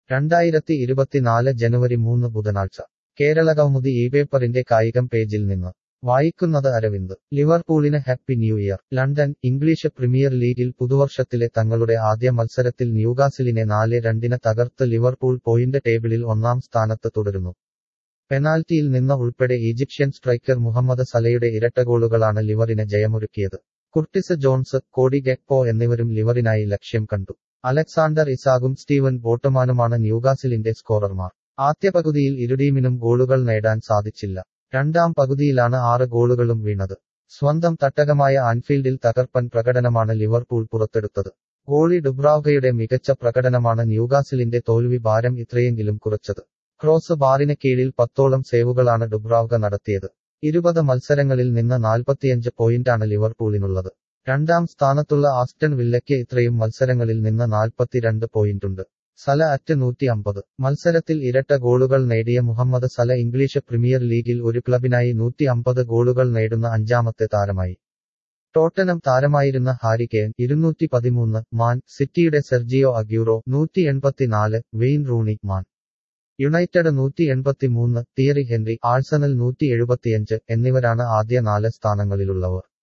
രണ്ടായിരത്തി ഇരുപത്തിനാല് ജനുവരി മൂന്ന് ബുധനാഴ്ച കേരളകൗമുദി ഈ പേപ്പറിന്റെ കായികം പേജിൽ നിന്ന് വായിക്കുന്നത് അരവിന്ദ് ലിവർപൂളിന് happy new year London English premier ലീഗിൽ പുതുവർഷത്തിലെ തങ്ങളുടെ ആദ്യ മത്സരത്തിൽ ന്യൂകാസിലിനെ നാല് രണ്ടിന് തകർത്ത് ലിവർപൂൾ പോയിന്റ് ടേബിളിൽ ഒന്നാം സ്ഥാനത്ത് തുടരുന്നു പെനാൽറ്റിയിൽ നിന്ന് ഉൾപ്പെടെ ഈജിപ്ഷ്യൻ സ്ട്രൈക്കർ മുഹമ്മദ് സലയുടെ ഇരട്ടഗോളുകളാണ് ലിവറിന് ജയമൊരുക്കിയത് കുർട്ടിസ് ജോൺസ് കോഡി ഗെക്പോ എന്നിവരും ലിവറിനായി ലക്ഷ്യം കണ്ടു അലക്സാണ്ടർ ഇസാഗും സ്റ്റീവൻ ബോട്ടമാനുമാണ് ന്യൂകാസിലിന്റെ സ്കോറർമാർ ആദ്യ പകുതിയിൽ ഇരുടീമിനും ഗോളുകൾ നേടാൻ സാധിച്ചില്ല രണ്ടാം പകുതിയിലാണ് ആറ് ഗോളുകളും വീണത് സ്വന്തം തട്ടകമായ ആൻഫീൽഡിൽ തകർപ്പൻ പ്രകടനമാണ് ലിവർപൂൾ പുറത്തെടുത്തത് ഗോളി ഡുബ്രാവ്കയുടെ മികച്ച പ്രകടനമാണ് ന്യൂകാസിലിന്റെ തോൽവി ഭാരം ഇത്രയെങ്കിലും കുറച്ചത് ക്രോസ് ബാറിന് കീഴിൽ പത്തോളം സേവുകളാണ് ഡുബ്രാവ്ക നടത്തിയത് ഇരുപത് മത്സരങ്ങളിൽ നിന്ന് നാൽപ്പത്തിയഞ്ച് പോയിന്റാണ് ലിവർപൂളിനുള്ളത് രണ്ടാം സ്ഥാനത്തുള്ള ആസ്റ്റൺ വില്ലയ്ക്ക് ഇത്രയും മത്സരങ്ങളിൽ നിന്ന് നാൽപ്പത്തിരണ്ട് പോയിന്റുണ്ട് സല അറ്റ് നൂറ്റി അമ്പത് മത്സരത്തിൽ ഇരട്ട ഗോളുകൾ നേടിയ മുഹമ്മദ് സല ഇംഗ്ലീഷ് പ്രീമിയർ ലീഗിൽ ഒരു ക്ലബിനായി നൂറ്റി അമ്പത് ഗോളുകൾ നേടുന്ന അഞ്ചാമത്തെ താരമായി ടോട്ടനം താരമായിരുന്ന ഹാരി കെയ്ൻ ഇരുന്നൂറ്റി പതിമൂന്ന് മാൻ സിറ്റിയുടെ സെർജിയോ അഗ്യൂറോ നൂറ്റി എൺപത്തിനാല് വെയിൻ റൂണി മാൻ യുണൈറ്റഡ് നൂറ്റി എൺപത്തിമൂന്ന് തിയറി ഹെൻറി ആഴ്സണൽ നൂറ്റി എഴുപത്തിയഞ്ച് എന്നിവരാണ് ആദ്യ നാല് സ്ഥാനങ്ങളിലുള്ളവർ